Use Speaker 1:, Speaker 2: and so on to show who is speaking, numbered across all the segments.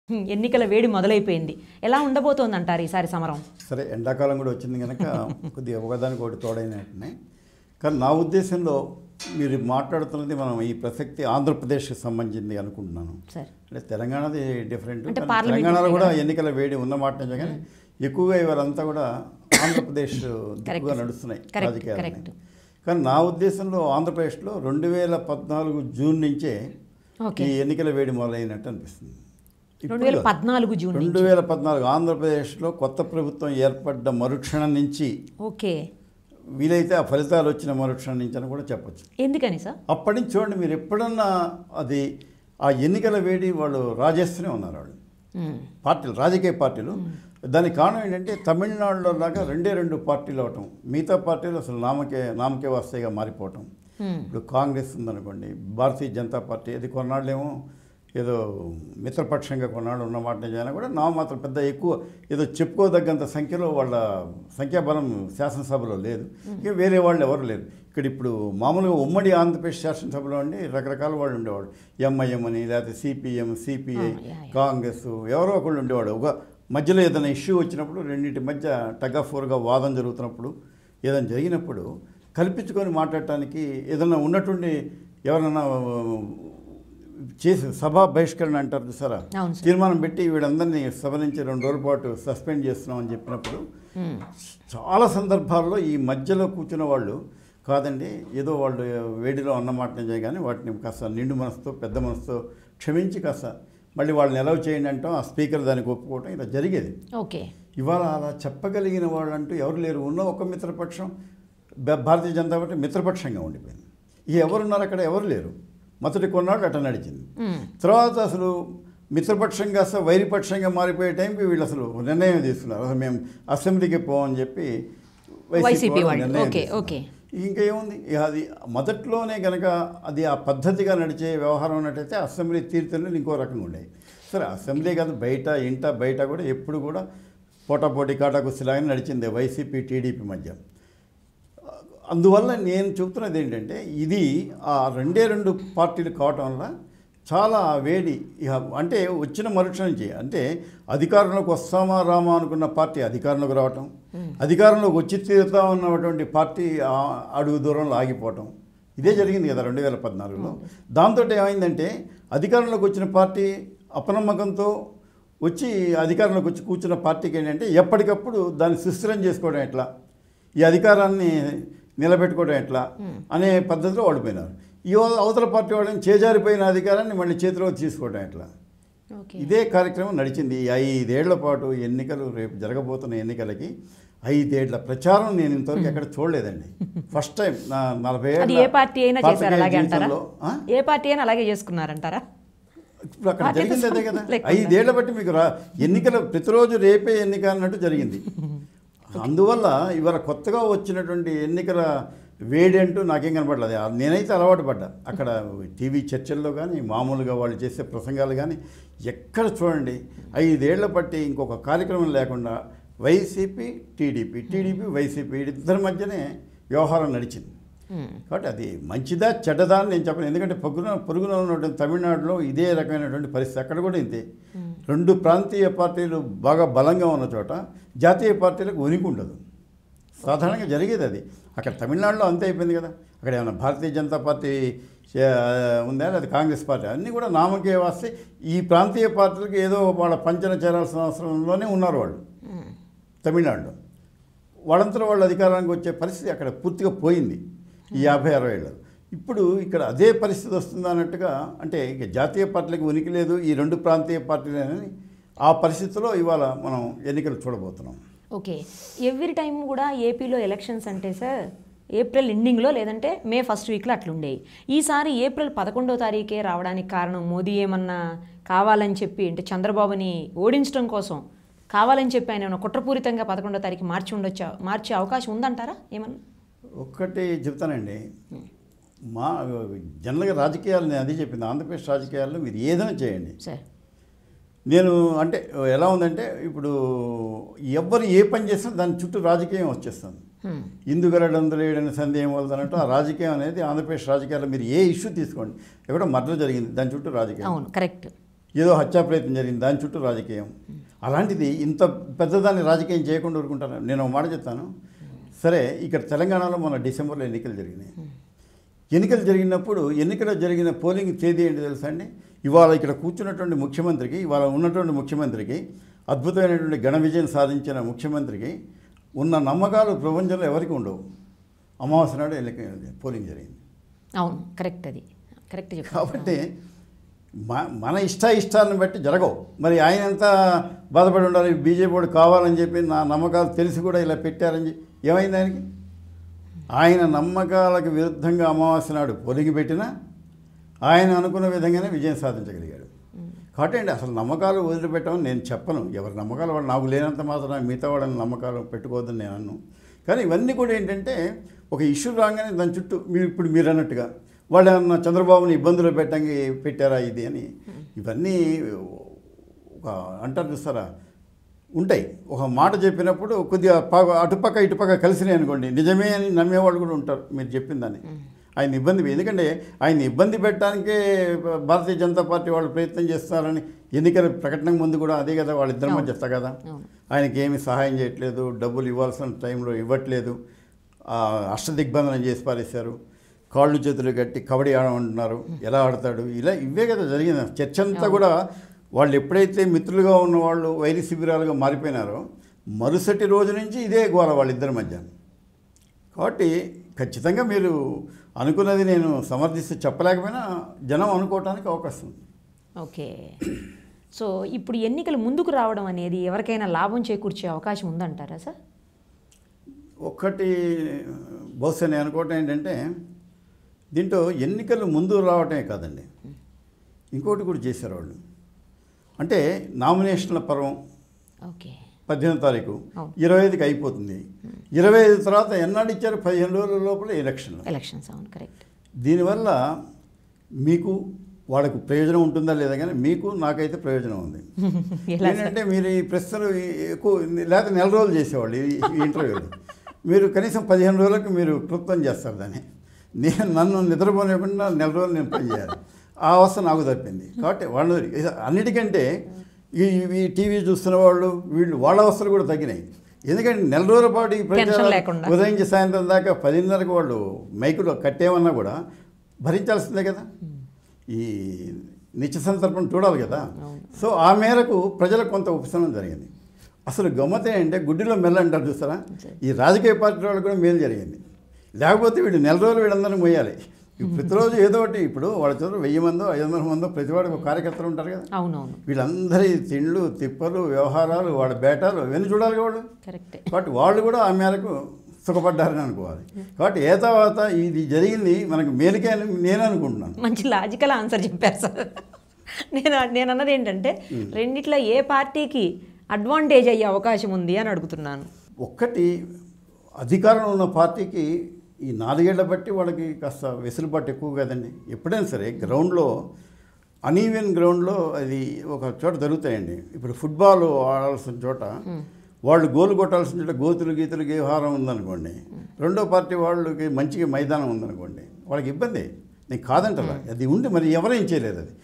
Speaker 1: హ్మ్, ఎన్నికల వేడి మొదలైపోయింది ఎలా ఉండబోతోంది అంటారు ఈసారి సమరం
Speaker 2: సరే ఎండాకాలం కూడా వచ్చింది కనుక కొద్దిగా ఒకదానికి ఒకటి తోడైనట్టునే కానీ నా ఉద్దేశంలో మీరు మాట్లాడుతున్నది మనం ఈ ప్రసక్తి ఆంధ్రప్రదేశ్కి సంబంధించింది అనుకుంటున్నాను
Speaker 1: సార్
Speaker 2: అంటే తెలంగాణది డిఫరెంట్
Speaker 1: అంటే
Speaker 2: కానీ
Speaker 1: పార్లమెంట్
Speaker 2: తెలంగాణలో
Speaker 1: ఉంది
Speaker 2: కూడా ఎన్నికల వేడి ఉన్న మాట నిజం కానీ ఎక్కువగా ఇవాళంతా కూడా ఆంధ్రప్రదేశ్ దిక్కుగా నడుస్తున్నాయి
Speaker 1: Correct,
Speaker 2: రాజకీయాలు
Speaker 1: correct.
Speaker 2: కానీ నా ఉద్దేశంలో ఆంధ్రప్రదేశ్లో రెండు వేల పద్నాలుగు జూన్ నుంచే
Speaker 1: ఓకే
Speaker 2: ఈ ఎన్నికల వేడి మొదలైనట్టు అనిపిస్తుంది
Speaker 1: రెండు వేల
Speaker 2: ఇప్పుడు
Speaker 1: పద్నాలుగు జూన్
Speaker 2: రెండు వేల పద్నాలుగు ఆంధ్రప్రదేశ్లో కొత్త ప్రభుత్వం ఏర్పడ్డ మరుక్షణం నుంచి
Speaker 1: ఓకే
Speaker 2: వీలైతే ఆ ఫలితాలు వచ్చిన మరుక్షణం నుంచి అని కూడా చెప్పొచ్చు
Speaker 1: ఎందుకని సార్
Speaker 2: అప్పటి నుంచి చూడండి మీరు ఎప్పుడన్నా అది ఆ ఎన్నికల వేడి వాళ్ళు రాజేస్తూనే ఉన్నారు వాళ్ళు
Speaker 1: హ్మ్,
Speaker 2: పార్టీలు రాజకీయ పార్టీలు దానికి కారణం ఏంటంటే తమిళనాడులో లాగా రెండే రెండు పార్టీలు అవటం మిగతా పార్టీలు అసలు నామకే నామకే వాస్తేగా మారిపోవటం
Speaker 1: హ్మ్,
Speaker 2: ఇప్పుడు కాంగ్రెస్ ఉందనుకోండి భారతీయ జనతా పార్టీ అది కొన్నాళ్ళేమో ఏదో మిత్రపక్షంగా కొన్నాళ్ళు ఉన్నమాట నిజమైనా కూడా నా మాత్రం పెద్ద ఎక్కువ ఏదో చెప్పుకోదగ్గంత సంఖ్యలో వాళ్ళ సంఖ్యాబలం శాసనసభలో లేదు ఇక వేరే వాళ్ళు ఎవరు లేరు ఇక్కడ ఇప్పుడు మామూలుగా ఉమ్మడి ఆంధ్రప్రదేశ్ శాసనసభలో అండి రకరకాల వాళ్ళు ఉండేవాళ్ళు ఎంఐఎం అని లేకపోతే సిపిఎం సిపిఐ
Speaker 1: ఆ, యా, యా.
Speaker 2: కాంగ్రెస్ ఎవరో ఒకళ్ళు ఉండేవాడు ఒక మధ్యలో ఏదైనా ఇష్యూ వచ్చినప్పుడు రెండింటి మధ్య టగ్ ఆఫ్ ఫోర్గా వాదన జరుగుతున్నప్పుడు ఏదైనా జరిగినప్పుడు కల్పించుకొని మాట్లాడటానికి ఏదైనా ఉన్నటువంటి ఎవరన్నా చేసి సభా బహిష్కరణ అంటారు చూసారా
Speaker 1: అవును సార్
Speaker 2: తీర్మానం పెట్టి వీళ్ళందరినీ సభ నుంచి రెండు రోజుల పాటు సస్పెండ్ చేస్తున్నామని చెప్పినప్పుడు
Speaker 1: హ్మ్,
Speaker 2: చాలా సందర్భాల్లో ఈ మధ్యలో కూర్చున్న వాళ్ళు కాదండి ఏదో వాళ్ళు వేడిలో అన్నమాట నిజమే కానీ వాటిని కాస్త నిండు మనసుతో పెద్ద మనసుతో క్షమించి కాస్త మళ్ళీ వాళ్ళని ఎలవ్ చేయండి అంటాం ఆ స్పీకర్ దానికి ఒప్పుకోవటం ఇలా జరిగేది
Speaker 1: ఓకే
Speaker 2: ఇవాళ అలా చెప్పగలిగిన వాళ్ళంటూ ఎవరు లేరు ఉన్న ఒక మిత్రపక్షం బ- భారతీయ జనతా పార్టీ మిత్రపక్షంగా ఉండిపోయింది ఈ ఎవరున్నారు అక్కడ ఎవరు లేరు మొదటి కొన్నాళ్ళు అట్లా నడిచింది
Speaker 1: హ్మ్,
Speaker 2: తర్వాత అసలు మిత్రపక్షంగా అసలు వైరిపక్షంగా మారిపోయే టైంకి వీళ్ళు అసలు నిర్ణయం తీసుకున్నారు అసలు మేము అసెంబ్లీకి పోమని చెప్పి
Speaker 1: వైసీపీ
Speaker 2: వాళ్ళు
Speaker 1: వాళ్ళు.
Speaker 2: నిర్ణయం
Speaker 1: ఓకే,
Speaker 2: తీసుకున్నారు.
Speaker 1: ఓకే.
Speaker 2: ఇంకా ఏముంది ఇక అది మొదట్లోనే కనుక అది ఆ పద్ధతిగా నడిచే వ్యవహారం ఉన్నట్టయితే అసెంబ్లీ తీర్థంలో ఇంకో రకంగా ఉండేవి సరే అసెంబ్లీ కాదు బయట ఇంట బయట కూడా ఎప్పుడు కూడా పోటాపోటీ కాటాకుస్తిలాగానే నడిచింది వైసీపీ టీడీపీ మధ్య అందువల్ల నేను చెబుతున్నది ఏంటంటే ఇది ఆ రెండే రెండు పార్టీలు కావటం వల్ల చాలా వేడి ఇక అంటే వచ్చిన మరుక్షణం నుంచి అంటే అధికారంలోకి వస్తామా రామా అనుకున్న పార్టీ అధికారంలోకి రావటం అధికారంలోకి వచ్చి తీరుతా ఉన్నటువంటి పార్టీ ఆ అడుగు దూరంలో ఆగిపోవటం ఇదే జరిగింది కదా రెండు వేల పద్నాలుగులో దాంతో ఏమైందంటే అధికారంలోకి వచ్చిన పార్టీ అపనమ్మకంతో వచ్చి అధికారంలోకి వచ్చి కూర్చున్న పార్టీకి ఏంటంటే ఎప్పటికప్పుడు దాన్ని సుస్థిరం చేసుకోవడం ఎట్లా ఈ అధికారాన్ని నిలబెట్టుకోవడం ఎట్లా అనే పద్ధతిలో ఓడిపోయినారు ఈ అవ- అవతల పార్టీ వాళ్ళని చేజారిపోయిన అధికారాన్ని మళ్ళీ చేతిలో తీసుకోవడం ఎట్లా
Speaker 1: ఓకే
Speaker 2: ఇదే కార్యక్రమం నడిచింది ఈ ఐదేళ్ల పాటు ఎన్నికలు రేపు జరగబోతున్న ఎన్నికలకి ఐదేళ్ల ప్రచారం నేను ఇంతవరకు ఎక్కడ చూడలేదండి ఫస్ట్ టైం నా నలభై
Speaker 1: అది
Speaker 2: ఏళ్ల
Speaker 1: ఏ పార్టీ అయినా చేశారు
Speaker 2: పాత్రికేయ
Speaker 1: అలాగే అంటారా
Speaker 2: జీవితంలో, ఆ?
Speaker 1: ఏ పార్టీ అయినా అలాగే చేసుకున్నారంటారా
Speaker 2: ఇప్పుడు అక్కడ
Speaker 1: పార్టీతో
Speaker 2: జరిగింది అదే కదా
Speaker 1: లేకుండా.
Speaker 2: ఐదేళ్ల బట్టి మీకు రా ఎన్నికల ప్రతిరోజు రేపే ఎన్నిక అన్నట్టు జరిగింది అందువల్ల ఇవాళ కొత్తగా వచ్చినటువంటి ఎన్నికల వేడి అంటూ నాకేం కనపడలేదు ఆ నేనైతే అలవాటు పడ్డా అక్కడ టీవీ చర్చల్లో కానీ మామూలుగా వాళ్ళు చేసే ప్రసంగాలు కానీ ఎక్కడ చూడండి ఐదేళ్ల బట్టి ఇంకొక కార్యక్రమం లేకుండా వైసీపీ టీడీపీ టీడీపీ వైసీపీ ఇద్దరి మధ్యనే వ్యవహారం నడిచింది
Speaker 1: హ్మ్,
Speaker 2: కాబట్టి అది మంచిదా చెడ్డదా అని నేను చెప్పను ఎందుకంటే పొరుగున పొరుగున ఉన్నటువంటి తమిళనాడులో ఇదే రకమైనటువంటి పరిస్థితి అక్కడ కూడా ఇంతే రెండు ప్రాంతీయ పార్టీలు బాగా బలంగా ఉన్న చోట జాతీయ పార్టీలకు ఉనికి ఉండదు సాధారణంగా జరిగేది అది అక్కడ తమిళనాడులో అంతే అయిపోయింది కదా అక్కడ ఏమైనా భారతీయ జనతా పార్టీ చే- ఉందా లేదా కాంగ్రెస్ పార్టీ అన్నీ కూడా నామకే వస్తే ఈ ప్రాంతీయ పార్టీలకు ఏదో వాళ్ళ పంచన చేరాల్సిన అవసరంలోనే ఉన్నారు వాళ్ళు
Speaker 1: హ్మ్,
Speaker 2: తమిళనాడులో వాళ్ళంతా వాళ్ళు అధికారానికి వచ్చే పరిస్థితి అక్కడ పూర్తిగా పోయింది ఈ యాభై అరవై ఏళ్ళు ఇప్పుడు ఇక్కడ అదే పరిస్థితి వస్తుందా అన్నట్టుగా అంటే ఇక జాతీయ పార్టీలకు ఉనికి లేదు ఈ రెండు ప్రాంతీయ పార్టీలని ఆ పరిస్థితిలో ఇవాళ మనం ఎన్నికలు చూడబోతున్నాం
Speaker 1: ఓకే ఎవ్రీ టైం కూడా ఏపీలో ఎలక్షన్స్ అంటే సార్ ఏప్రిల్ ఎండింగ్లో లేదంటే మే ఫస్ట్ వీక్లో అట్లుండేవి ఈసారి ఏప్రిల్ పదకొండో తారీఖే రావడానికి కారణం మోదీ ఏమన్నా కావాలని చెప్పి అంటే చంద్రబాబుని ఓడించడం కోసం కావాలని చెప్పి ఆయన ఏమైనా కుట్రపూరితంగా పదకొండో తారీఖు మార్చి ఉండొచ్చా మార్చే అవకాశం ఉందంటారా ఏమన్నా
Speaker 2: ఒక్కటి చెప్తానండి మా జనరల్గా రాజకీయాలు నేను అదే చెప్పింది ఆంధ్రప్రదేశ్ రాజకీయాల్లో మీరు ఏదైనా చేయండి
Speaker 1: సార్
Speaker 2: నేను అంటే ఎలా ఉందంటే ఇప్పుడు ఎవ్వరు ఏ పని చేసినా దాని చుట్టూ రాజకీయం వచ్చేస్తుంది
Speaker 1: హ్మ్,
Speaker 2: ఇందుగలడందులేడని సందేహం వలదన్నట్టు ఆ రాజకీయం అనేది ఆంధ్రప్రదేశ్ రాజకీయాల్లో మీరు ఏ ఇష్యూ తీసుకోండి ఎక్కడో మర్డర్ జరిగింది దాని చుట్టూ రాజకీయం
Speaker 1: అవును కరెక్ట్
Speaker 2: ఏదో హత్యా ప్రయత్నం జరిగింది దాని చుట్టూ రాజకీయం అలాంటిది ఇంత పెద్దదాన్ని రాజకీయం చేయకుండా ఊరుకుంటాను నేను ఒక మాట చెప్తాను సరే ఇక్కడ తెలంగాణలో మన డిసెంబర్లో ఎన్నికలు జరిగినాయి ఎన్నికలు జరిగినప్పుడు ఎన్నికలు జరిగిన పోలింగ్ తేదీ ఏంటి తెలుసా అండి ఇవాళ ఇక్కడ కూర్చున్నటువంటి ముఖ్యమంత్రికి ఇవాళ ఉన్నటువంటి ముఖ్యమంత్రికి అద్భుతమైనటువంటి ఘన విజయం సాధించిన ముఖ్యమంత్రికి ఉన్న నమ్మకాలు ప్రపంచంలో ఎవరికి ఉండవు అమావాస్య నాడు ఎన్నిక పోలింగ్ జరిగింది
Speaker 1: అవును కరెక్ట్ అది కరెక్ట్ చెప్పారు
Speaker 2: కాబట్టి మ- మన ఇష్ట ఇష్టాలను బట్టి జరగవు మరి ఆయన ఎంత బాధపడి ఉండాలి బీజేపీ వాడు కావాలని చెప్పి నా నమ్మకాలు తెలిసి కూడా ఇలా పెట్టారని చెప్పి ఏమైంది ఆయనకి ఆయన నమ్మకాలకు విరుద్ధంగా అమావాస్య నాడు పొలిగి పెట్టినా ఆయన అనుకున్న విధంగానే విజయం సాధించగలిగాడు కాబట్టి అండి అసలు నమ్మకాలు వదిలిపెట్టమని నేను చెప్పను ఎవరి నమ్మకాలు వాళ్ళు నాకు లేనంత మాత్రం మిగతా వాళ్ళని నమ్మకాలు పెట్టుకోవద్దని నేను అన్ను కానీ ఇవన్నీ కూడా ఏంటంటే ఒక ఇష్యూ రాగానే దాని చుట్టూ మీరు ఇప్పుడు మీరు అన్నట్టుగా వాళ్ళు ఏమన్నా చంద్రబాబుని ఇబ్బందులు పెట్టంగి పెట్టారా ఇది అని ఇవన్నీ ఒక అంటారు చూస్తారా ఉంటాయి ఒక మాట చెప్పినప్పుడు కొద్దిగా ప- అటుపక్క ఇటుపక్క కలిసినాయి అనుకోండి నిజమే అని నమ్మేవాళ్ళు కూడా ఉంటారు మీరు చెప్పిన దాన్ని ఆయన ఇబ్బంది ఎందుకంటే ఆయన ఇబ్బంది పెట్టడానికే భారతీయ జనతా పార్టీ వాళ్ళు ప్రయత్నం చేస్తారని ఎన్నికల ప్రకటనకు ముందు కూడా అదే కదా వాళ్ళిద్దరి మధ్య చెప్తా కదా
Speaker 1: అవును
Speaker 2: ఆయనకి ఏమి సహాయం చేయట్లేదు డబ్బులు ఇవ్వాల్సిన టైంలో ఇవ్వట్లేదు ఆ, అష్టదిగ్బంధనం చేసి పారేశారు కాళ్ళు చేతులు కట్టి కబడ్డీ ఆడమంటున్నారు ఎలా ఆడతాడు ఇలా ఇవే కదా జరిగింది చర్చ అంతా కూడా వాళ్ళు ఎప్పుడైతే మిత్రులుగా ఉన్న వాళ్ళు వైరి శిబిరాలుగా మారిపోయినారో మరుసటి రోజు నుంచి ఇదే గోల వాళ్ళిద్దరి మధ్య కాబట్టి ఖచ్చితంగా మీరు అనుకున్నది నేను సమర్థిస్తే చెప్పలేకపోయినా జనం అనుకోవటానికి అవకాశం ఉంది
Speaker 1: ఓకే సో ఇప్పుడు ఎన్నికలు ముందుకు రావడం అనేది ఎవరికైనా లాభం చేకూర్చే అవకాశం ఉందంటారా సార్
Speaker 2: ఒక్కటి బహుశా నేను అనుకోవటం ఏంటంటే దీంట్లో ఎన్నికలు ముందు రావటమే కాదండి ఇంకోటి కూడా చేశారు వాళ్ళు అంటే నామినేషన్ల పర్వం
Speaker 1: ఓకే
Speaker 2: పద్దెనిమిది తారీఖు
Speaker 1: అవును.
Speaker 2: ఇరవై ఐదుకి అయిపోతుంది ఇరవై ఐదు తర్వాత ఎన్నాడు ఇచ్చారు పదిహేను రోజుల లోపల ఎలక్షన్లు
Speaker 1: ఎలక్షన్స్ అవును కరెక్ట్
Speaker 2: దీనివల్ల మీకు వాళ్ళకు ప్రయోజనం ఉంటుందా లేదా కానీ మీకు నాకైతే ప్రయోజనం ఉంది
Speaker 1: ఎలా సార్
Speaker 2: ఏంటంటే మీరు ఈ ప్రశ్నలు ఎక్కువ లేకపోతే నెల రోజులు చేసేవాళ్ళు ఈ ఈ ఇంటర్వ్యూలు మీరు కనీసం పదిహేను రోజులకు మీరు క్లుప్తం చేస్తారు దాన్ని నేను నన్ను నిద్రపోనివ్వకుండా నెల రోజులు నేను పని చేయాలి ఆ అవస్థ నాకు తప్పింది కాబట్టి వాళ్ళు ఇది అన్నిటికంటే ఈ ఈ టీవీ చూస్తున్న వాళ్ళు వీళ్ళు వాళ్ళ అవస్థలు కూడా తగ్గినాయి ఎందుకంటే నెల రోజుల పాటు ఈ ప్రచారం
Speaker 1: లేకుండా.
Speaker 2: ఉదయం నుంచి సాయంత్రం దాకా పదిన్నరకు వాళ్ళు మైకులో కట్టేమన్నా కూడా భరించాల్సిందే కదా ఈ నిత్య సందర్భం చూడాలి కదా సో ఆ మేరకు ప్రజలకు కొంత ఉపశమనం జరిగింది అసలు గమ్మతే అంటే గుడ్డిలో మెల్ల అంటారు చూస్తారా ఈ రాజకీయ పార్టీ వాళ్ళకి కూడా మేలు జరిగింది లేకపోతే వీడు నెల రోజులు వీళ్ళందరినీ మొయ్యాలి ఈ ప్రతిరోజు ఏదో ఒకటి ఇప్పుడు వాళ్ళ చదువు వెయ్యి మందో ఐదు వందల మందో ప్రతి వాడికి ఒక కార్యకర్తలు ఉంటారు కదా
Speaker 1: అవునవును
Speaker 2: వీళ్ళందరి తిండ్లు తిప్పలు వ్యవహారాలు వాళ్ళ బేటాలు ఇవన్నీ చూడాలి వాళ్ళు
Speaker 1: కరెక్టే
Speaker 2: కాబట్టి వాళ్ళు కూడా ఆ మేరకు సుఖపడ్డారని అనుకోవాలి కాబట్టి ఏ తర్వాత ఇది జరిగింది మనకు మేలుకే అని నేను అనుకుంటున్నాను
Speaker 1: మంచి లాజికల్ ఆన్సర్ చెప్పారు సార్ నేను నేను అన్నది ఏంటంటే రెండిట్లో ఏ పార్టీకి అడ్వాంటేజ్ అయ్యే అవకాశం ఉంది అని అడుగుతున్నాను
Speaker 2: ఒక్కటి అధికారంలో ఉన్న పార్టీకి ఈ నాలుగేళ్ల బట్టి వాళ్ళకి కాస్త వెసులుబాటు ఎక్కువ కదండి ఎప్పుడైనా సరే గ్రౌండ్లో అనీవెన్ గ్రౌండ్లో అది ఒక చోట జరుగుతాయండి ఇప్పుడు ఫుట్బాల్ ఆడాల్సిన చోట వాళ్ళు గోలు కొట్టాల్సిన చోట గోతులు గీతులు వ్యవహారం ఉందనుకోండి రెండో పార్టీ వాళ్ళకి మంచిగా మైదానం ఉందనుకోండి వాళ్ళకి ఇబ్బంది నేను కాదంటారా అది ఉండి మరి ఎవరేం చేయలేదు అది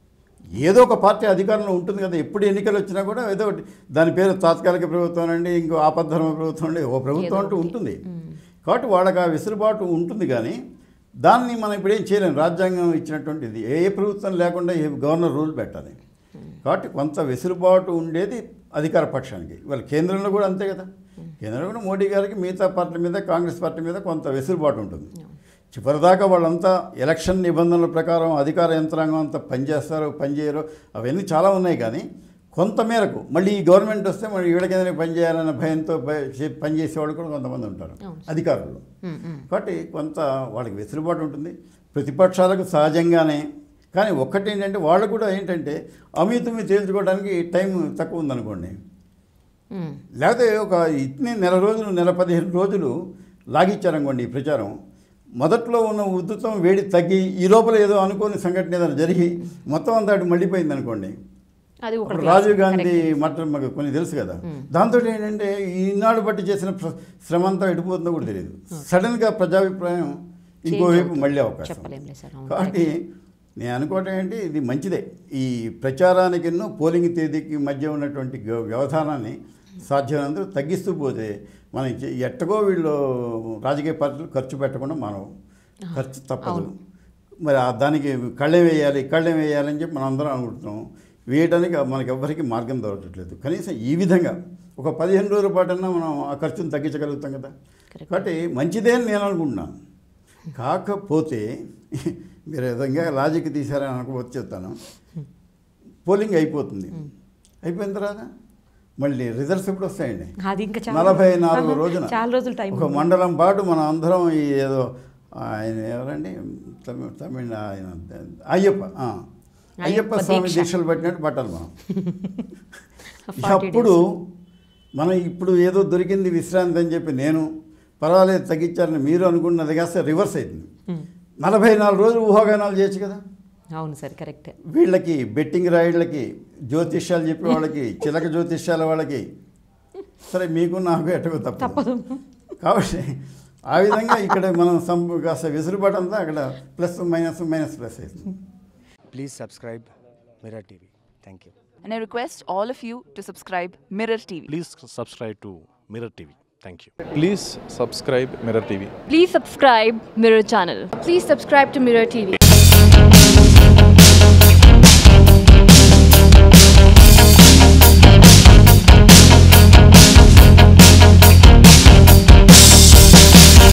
Speaker 2: ఏదో ఒక పార్టీ అధికారంలో ఉంటుంది కదా ఎప్పుడు ఎన్నికలు వచ్చినా కూడా ఏదో ఒకటి దాని పేరు తాత్కాలిక ప్రభుత్వం అండి ఇంకో ఆపద్ధర్మ ప్రభుత్వం అండి ఓ ప్రభుత్వం అంటూ ఉంటుంది కాబట్టి వాళ్ళకి ఆ వెసులుబాటు ఉంటుంది కానీ దాన్ని మనం ఇప్పుడు ఏం చేయలేం రాజ్యాంగం ఇచ్చినటువంటిది ఏ ప్రభుత్వం లేకుండా ఏ గవర్నర్ రూల్ పెట్టాలి కాబట్టి కొంత వెసులుబాటు ఉండేది అధికార పక్షానికి వాళ్ళ కేంద్రంలో కూడా అంతే కదా కేంద్రంలో కూడా మోడీ గారికి మిగతా పార్టీ మీద కాంగ్రెస్ పార్టీ మీద కొంత వెసులుబాటు ఉంటుంది చివరిదాకా వాళ్ళంతా ఎలక్షన్ నిబంధనల ప్రకారం అధికార యంత్రాంగం అంతా పనిచేస్తారో పనిచేయరో అవన్నీ చాలా ఉన్నాయి కానీ కొంత మేరకు మళ్ళీ ఈ గవర్నమెంట్ వస్తే మరి వీళ్ళకేదైనా పని చేయాలన్న భయంతో భయ- చే- పనిచేసేవాళ్ళు కూడా కొంతమంది ఉంటారు
Speaker 1: అవును.
Speaker 2: అధికారులు
Speaker 1: ఉమ్, ఉమ్.
Speaker 2: కాబట్టి కొంత వాళ్ళకి వెసులుబాటు ఉంటుంది ప్రతిపక్షాలకు సహజంగానే కానీ ఒక్కటి ఏంటంటే వాళ్ళు కూడా ఏంటంటే అమితుమి తేల్చుకోవడానికి టైం తక్కువ ఉందనుకోండి
Speaker 1: ఉమ్.
Speaker 2: లేకపోతే ఒక ఇట్ని నెల రోజులు నెల పదిహేను రోజులు లాగిచ్చారనుకోండి ఈ ప్రచారం మొదట్లో ఉన్న ఉద్ధృతం వేడి తగ్గి ఈ లోపల ఏదో అనుకోని సంఘటన ఏదైనా జరిగి మొత్తం అంతా అటు మళ్ళీపోయింది అనుకోండి
Speaker 1: అది
Speaker 2: అప్పుడు
Speaker 1: ఒకటి
Speaker 2: రాజీవ్ గాంధీ మటర్ మాకు కొన్ని తెలుసు కదా దాంతో ఏంటంటే ఈనాడు బట్టి చేసిన ప్ర- శ్రమ అంతా ఎడిపోతుందో కూడా తెలియదు సడన్గా ప్రజాభిప్రాయం ఇంకోవైపు మళ్ళీ అవకాశం
Speaker 1: చెప్పలేం లేదు సార్ అవును.
Speaker 2: కాబట్టి నేను అనుకోవటం ఏంటి ఇది మంచిదే ఈ ప్రచారానికి పోలింగ్ తేదీకి మధ్య ఉన్నటువంటి గ- వ్యవధానాన్ని సాధ్యమైనంత తగ్గిస్తూ పోతే మనం చే- ఎట్టగో వీళ్ళు రాజకీయ పార్టీలు ఖర్చు పెట్టకుండా మనం ఖర్చు తప్పదు మరి ఆ దానికి కళ్ళెం వేయాలి కళ్ళెం వేయాలని చెప్పి మనం అందరం అనుకుంటున్నాం వేయడానికి మనకి ఎవ్వరికి మార్గం దొరకట్లేదు కనీసం ఈ విధంగా ఒక పదిహేను రోజుల పాటన్నా మనం ఆ ఖర్చును తగ్గించగలుగుతాం కదా
Speaker 1: Correct.
Speaker 2: కాబట్టి మంచిదే అని నేను అనుకుంటున్నాను కాకపోతే మీరు విధంగా లాజిక్ తీశారని అనుకోవచ్చు చెప్తాను పోలింగ్ అయిపోతుంది అయిపోయిన తర్వాత మళ్ళీ రిజల్ట్స్ ఎప్పుడు వస్తాయండి
Speaker 1: అది ఇంకా చాలా
Speaker 2: నలభై నాలుగు రోజున
Speaker 1: చాలా రోజులు టైం
Speaker 2: ఒక మండలం పాటు మనం అందరం ఈ ఏదో ఆయన ఎవరండి తమిళ తమిళ ఆయన అయ్యప్ప ఆ. అయ్యప్ప
Speaker 1: అయ్యప్ప
Speaker 2: స్వామి
Speaker 1: దీక్ష.
Speaker 2: దీక్షలు పట్టినట్టు పట్టాలి మనం
Speaker 1: 40
Speaker 2: అప్పుడు మనం ఇప్పుడు ఏదో దొరికింది విశ్రాంతి అని చెప్పి నేను పర్వాలేదు తగ్గించాలని మీరు అనుకున్నది కాస్త రివర్స్ అవుతుంది
Speaker 1: Hmm.
Speaker 2: నలభై నాలుగు రోజులు ఊహాగానాలు చేయొచ్చు కదా
Speaker 1: అవును సార్ కరెక్ట్
Speaker 2: వీళ్ళకి బెట్టింగ్ రాయిళ్ళకి జ్యోతిష్యాలు చెప్పే వాళ్ళకి చిలక జ్యోతిష్యాల వాళ్ళకి సరే మీకు నాకు ఎటకు తప్పదు
Speaker 1: తప్పదు
Speaker 2: కాబట్టి ఆ విధంగా ఇక్కడ మనం సం కాస్త విసురుబాటంతా అక్కడ ప్లస్ మైనస్ మైనస్ ప్లస్ అవుతుంది
Speaker 3: Please subscribe Mirror TV. Thank you.
Speaker 4: And I request all of you to subscribe Mirror TV.
Speaker 5: Please subscribe to Mirror TV. Thank you.
Speaker 6: Please subscribe Mirror TV.
Speaker 7: Please subscribe Mirror channel.
Speaker 8: Please subscribe to Mirror TV.